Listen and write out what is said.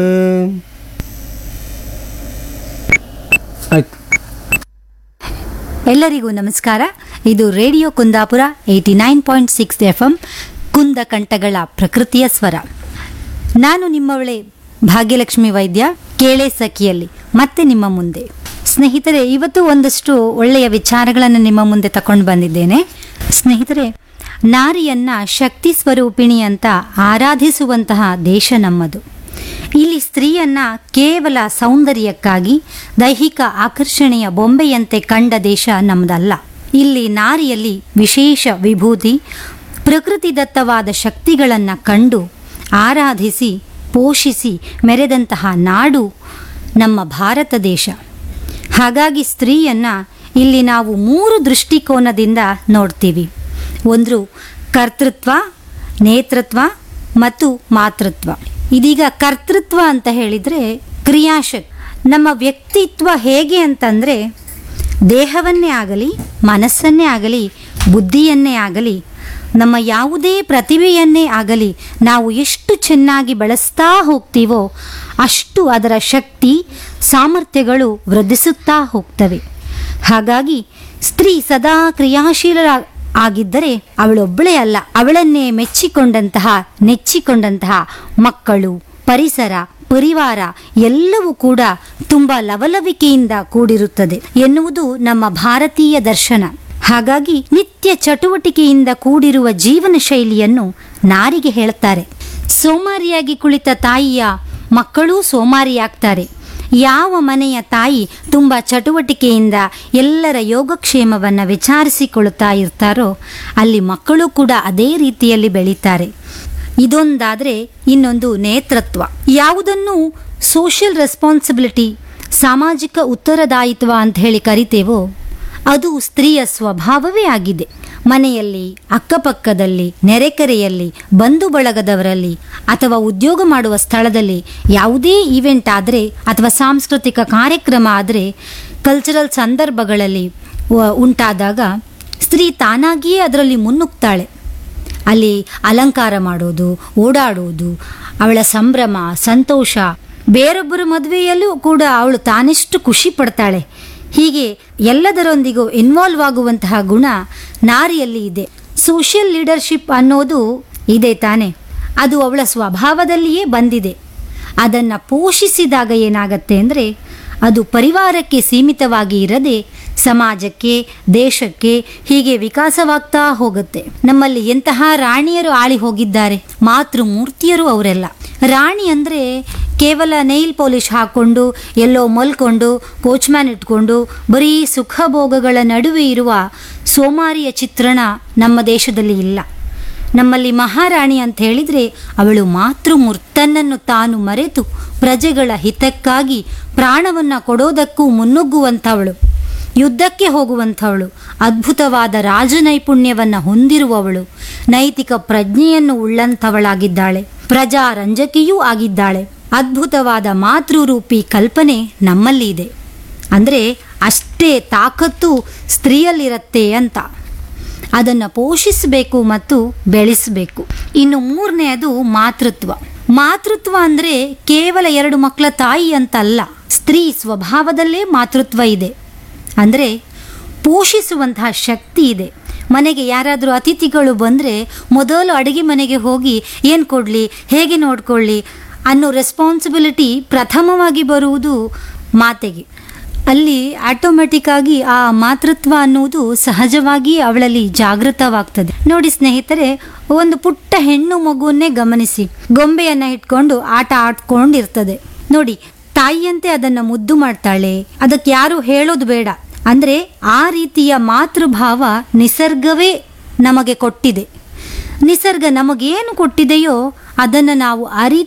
ಆಯ್ತು ಎಲ್ಲರಿಗೂ ನಮಸ್ಕಾರ ಇದು radio Kundapura eighty nine point six F M ಕುಂದ ಕಂಠಗಳ ಪ್ರಕೃತಿಯ ಸ್ವರ ನಾನು ನಿಮ್ಮವಳೆ ಭಾಗ್ಯಲಕ್ಷ್ಮಿ ವೈದ್ಯ ಕೇಳೆ ಸಖಿಯಲ್ಲಿ ಮತ್ತೆ ನಿಮ್ಮ ಮುಂದೆ ಸ್ನೇಹಿತರೆ ಇವತ್ತು ಒಂದಷ್ಟು ಒಳ್ಳೆಯ ವಿಚಾರಗಳನ್ನು ನಿಮ್ಮ ಮುಂದೆ ತಕೊಂಡು ಬಂದಿದ್ದೇನೆ ಸ್ನೇಹಿತರೆ ನಾರಿಯನ್ನ ಶಕ್ತಿ ಸ್ವರೂಪಿಣಿ ಅಂತ ಆರಾಧಿಸುವಂತಹ ದೇಶ ನಮ್ಮದು ಇಲ್ಲಿ ಸ್ತ್ರೀಯನ್ನ ಕೇವಲ ಸೌಂದರ್ಯಕ್ಕಾಗಿ ದೈಹಿಕ ಆಕರ್ಷಣೆಯ ಬೊಂಬೆಯಂತೆ ಕಂಡ ದೇಶ ನಮ್ಮದಲ್ಲ ಇಲ್ಲಿ ನಾರಿಯಲ್ಲಿ ವಿಶೇಷ ವಿಭೂತಿ ಪ್ರಕೃತಿದತ್ತವಾದ ಶಕ್ತಿಗಳನ್ನು ಕಂಡು ಆರಾಧಿಸಿ ಪೋಷಿಸಿ ಮೆರೆದಂತಹ ನಾಡು ನಮ್ಮ ಭಾರತ ದೇಶ ಹಾಗಾಗಿ ಸ್ತ್ರೀಯನ್ನ ಇಲ್ಲಿ ನಾವು ಮೂರು ದೃಷ್ಟಿಕೋನದಿಂದ ನೋಡ್ತೀವಿ ಒಂದು ಕರ್ತೃತ್ವ ನೇತೃತ್ವ ಮತ್ತು ಮಾತೃತ್ವ ಇದೀಗ ಕರ್ತೃತ್ವ ಅಂತ ಹೇಳಿದರೆ ಕ್ರಿಯಾಶಕ್ ನಮ್ಮ ವ್ಯಕ್ತಿತ್ವ ಹೇಗೆ ಅಂತಂದರೆ ದೇಹವನ್ನೇ ಆಗಲಿ ಮನಸ್ಸನ್ನೇ ಆಗಲಿ ಬುದ್ಧಿಯನ್ನೇ ಆಗಲಿ ನಮ್ಮ ಯಾವುದೇ ಪ್ರತಿಭೆಯನ್ನೇ ಆಗಲಿ ನಾವು ಎಷ್ಟು ಚೆನ್ನಾಗಿ ಬಳಸ್ತಾ ಹೋಗ್ತೀವೋ ಅಷ್ಟು ಅದರ ಶಕ್ತಿ ಸಾಮರ್ಥ್ಯಗಳು ವೃದ್ಧಿಸುತ್ತಾ ಹೋಗ್ತವೆ ಹಾಗಾಗಿ ಸ್ತ್ರೀ ಸದಾ ಕ್ರಿಯಾಶೀಲ ಆಗಿದ್ದರೆ ಅವಳೊಬ್ಬಳೇ ಅಲ್ಲ ಅವಳನ್ನೇ ಮೆಚ್ಚಿಕೊಂಡಂತಹ ನೆಚ್ಚಿಕೊಂಡಂತಹ ಮಕ್ಕಳು ಪರಿಸರ ಪರಿವಾರ ಎಲ್ಲವೂ ಕೂಡ ತುಂಬ ಲವಲವಿಕೆಯಿಂದ ಕೂಡಿರುತ್ತದೆ ಎನ್ನುವುದು ನಮ್ಮ ಭಾರತೀಯ ದರ್ಶನ ಹಾಗಾಗಿ ನಿತ್ಯ ಚಟುವಟಿಕೆಯಿಂದ ಕೂಡಿರುವ ಜೀವನ ಶೈಲಿಯನ್ನು ನಾರಿಗೆ ಹೇಳ್ತಾರೆ ಸೋಮಾರಿಯಾಗಿ ಕುಳಿತ ತಾಯಿಯ ಮಕ್ಕಳೂ ಸೋಮಾರಿಯಾಗ್ತಾರೆ ಯಾವ ಮನೆಯ ತಾಯಿ ತುಂಬ ಚಟುವಟಿಕೆಯಿಂದ ಎಲ್ಲರ ಯೋಗಕ್ಷೇಮವನ್ನು ವಿಚಾರಿಸಿಕೊಳ್ಳುತ್ತಾ ಇರ್ತಾರೋ ಅಲ್ಲಿ ಮಕ್ಕಳು ಕೂಡ ಅದೇ ರೀತಿಯಲ್ಲಿ ಬೆಳೀತಾರೆ ಇದೊಂದಾದರೆ ಇನ್ನೊಂದು ನೇತೃತ್ವ ಯಾವುದನ್ನು ಸೋಷಿಯಲ್ ರೆಸ್ಪಾನ್ಸಿಬಿಲಿಟಿ ಸಾಮಾಜಿಕ ಉತ್ತರದಾಯಿತ್ವ ಅಂತ ಹೇಳಿ ಕರಿತೇವೋ ಅದು ಸ್ತ್ರೀಯ ಸ್ವಭಾವವೇ ಆಗಿದೆ ಮನೆಯಲ್ಲಿ ಅಕ್ಕಪಕ್ಕದಲ್ಲಿ ನೆರೆಕೆರೆಯಲ್ಲಿ ಬಂಧು ಬಳಗದವರಲ್ಲಿ ಅಥವಾ ಉದ್ಯೋಗ ಮಾಡುವ ಸ್ಥಳದಲ್ಲಿ ಯಾವುದೇ ಈವೆಂಟ್ ಆದರೆ ಅಥವಾ ಸಾಂಸ್ಕೃತಿಕ ಕಾರ್ಯಕ್ರಮ ಆದರೆ ಕಲ್ಚರಲ್ ಸಂದರ್ಭಗಳಲ್ಲಿ ವ- ಉಂಟಾದಾಗ ಸ್ತ್ರೀ ತಾನಾಗಿಯೇ ಅದರಲ್ಲಿ ಮುನ್ನುಗ್ತಾಳೆ ಅಲ್ಲಿ ಅಲಂಕಾರ ಮಾಡೋದು ಓಡಾಡುವುದು ಅವಳ ಸಂಭ್ರಮ ಸಂತೋಷ ಬೇರೊಬ್ಬರ ಮದುವೆಯಲ್ಲೂ ಕೂಡ ಅವಳು ತಾನೆಷ್ಟು ಖುಷಿ ಪಡ್ತಾಳೆ ಹೀಗೆ ಎಲ್ಲದರೊಂದಿಗೂ ಇನ್ವಾಲ್ವ್ ಆಗುವಂತಹ ಗುಣ ನಾರಿಯಲ್ಲಿ ಇದೆ ಸೋಷಿಯಲ್ ಲೀಡರ್ಶಿಪ್ ಅನ್ನೋದು ಇದೆ ತಾನೆ ಅದು ಅವಳ ಸ್ವಭಾವದಲ್ಲಿಯೇ ಬಂದಿದೆ ಅದನ್ನು ಪೋಷಿಸಿದಾಗ ಏನಾಗತ್ತೆ ಅಂದರೆ ಅದು ಪರಿವಾರಕ್ಕೆ ಸೀಮಿತವಾಗಿ ಇರದೆ ಸಮಾಜಕ್ಕೆ ದೇಶಕ್ಕೆ ಹೀಗೆ ವಿಕಾಸವಾಗ್ತಾ ಹೋಗುತ್ತೆ ನಮ್ಮಲ್ಲಿ ಎಂತಹ ರಾಣಿಯರು ಆಳಿ ಹೋಗಿದ್ದಾರೆ ಮಾತೃಮೂರ್ತಿಯರು ಅವರೆಲ್ಲ ರಾಣಿ ಅಂದರೆ ಕೇವಲ ನೈಲ್ ಪಾಲಿಶ್ ಹಾಕ್ಕೊಂಡು ಎಲ್ಲೋ ಮಲ್ಕೊಂಡು ಕೋಚ್ಮ್ಯಾನ್ ಇಟ್ಕೊಂಡು ಬರೀ ಸುಖ ಭೋಗಗಳ ನಡುವೆ ಇರುವ ಸೋಮಾರಿಯ ಚಿತ್ರಣ ನಮ್ಮ ದೇಶದಲ್ಲಿ ಇಲ್ಲ ನಮ್ಮಲ್ಲಿ ಮಹಾರಾಣಿ ಅಂತ ಹೇಳಿದರೆ ಅವಳು ಮಾತೃಮೂರ್ತಿ ತನ್ನನ್ನು ತಾನು ಮರೆತು ಪ್ರಜೆಗಳ ಹಿತಕ್ಕಾಗಿ ಪ್ರಾಣವನ್ನು ಕೊಡೋದಕ್ಕೂ ಮುನ್ನುಗ್ಗುವಂಥವಳು ಯುದ್ಧಕ್ಕೆ ಹೋಗುವಂಥವಳು ಅದ್ಭುತವಾದ ರಾಜನೈಪುಣ್ಯವನ್ನು ಹೊಂದಿರುವವಳು ನೈತಿಕ ಪ್ರಜ್ಞೆಯನ್ನು ಉಳ್ಳಂಥವಳಾಗಿದ್ದಾಳೆ ಪ್ರಜಾರಂಜಕಿಯೂ ಆಗಿದ್ದಾಳೆ ಅದ್ಭುತವಾದ ಮಾತೃರೂಪಿ ಕಲ್ಪನೆ ನಮ್ಮಲ್ಲಿ ಇದೆ ಅಂದರೆ ಅಷ್ಟೇ ತಾಕತ್ತು ಸ್ತ್ರೀಯಲ್ಲಿರತ್ತೆ ಅಂತ ಅದನ್ನು ಪೋಷಿಸಬೇಕು ಮತ್ತು ಬೆಳೆಸಬೇಕು ಇನ್ನು ಮೂರನೆಯದು ಮಾತೃತ್ವ ಮಾತೃತ್ವ ಅಂದರೆ ಕೇವಲ ಎರಡು ಮಕ್ಕಳ ತಾಯಿ ಅಂತಲ್ಲ ಸ್ತ್ರೀ ಸ್ವಭಾವದಲ್ಲೇ ಮಾತೃತ್ವ ಇದೆ ಅಂದರೆ ಪೋಷಿಸುವಂತಹ ಶಕ್ತಿ ಇದೆ ಮನೆಗೆ ಯಾರಾದರೂ ಅತಿಥಿಗಳು ಬಂದರೆ ಮೊದಲು ಅಡುಗೆ ಮನೆಗೆ ಹೋಗಿ ಏನು ಕೊಡಲಿ ಹೇಗೆ ನೋಡ್ಕೊಳ್ಳಿ ಅನ್ನೋ ರೆಸ್ಪಾನ್ಸಿಬಿಲಿಟಿ ಪ್ರಥಮವಾಗಿ ಬರುವುದು ಮಾತೆಗೆ ಅಲ್ಲಿ ಆಟೋಮೆಟಿಕ್ ಆಗಿ ಆ ಮಾತೃತ್ವ ಅನ್ನುವುದು ಸಹಜವಾಗಿ ಅವಳಲ್ಲಿ ಜಾಗೃತವಾಗ್ತದೆ ನೋಡಿ ಸ್ನೇಹಿತರೆ ಒಂದು ಪುಟ್ಟ ಹೆಣ್ಣು ಮಗುವನ್ನೇ ಗಮನಿಸಿ ಗೊಂಬೆಯನ್ನ ಇಟ್ಕೊಂಡು ಆಟ ಆಡ್ಕೊಂಡಿರ್ತದೆ ನೋಡಿ ತಾಯಿಯಂತೆ ಅದನ್ನ ಮುದ್ದು ಮಾಡ್ತಾಳೆ ಅದಕ್ಕೆ ಯಾರು ಹೇಳೋದು ಬೇಡ ಅಂದ್ರೆ ಆ ರೀತಿಯ ಮಾತೃಭಾವ ನಿಸರ್ಗವೇ ನಮಗೆ ಕೊಟ್ಟಿದೆ ನಿಸರ್ಗ ನಮಗೇನು ಕೊಟ್ಟಿದೆಯೋ ಅದನ್ನು ನಾವು ಅರಿತು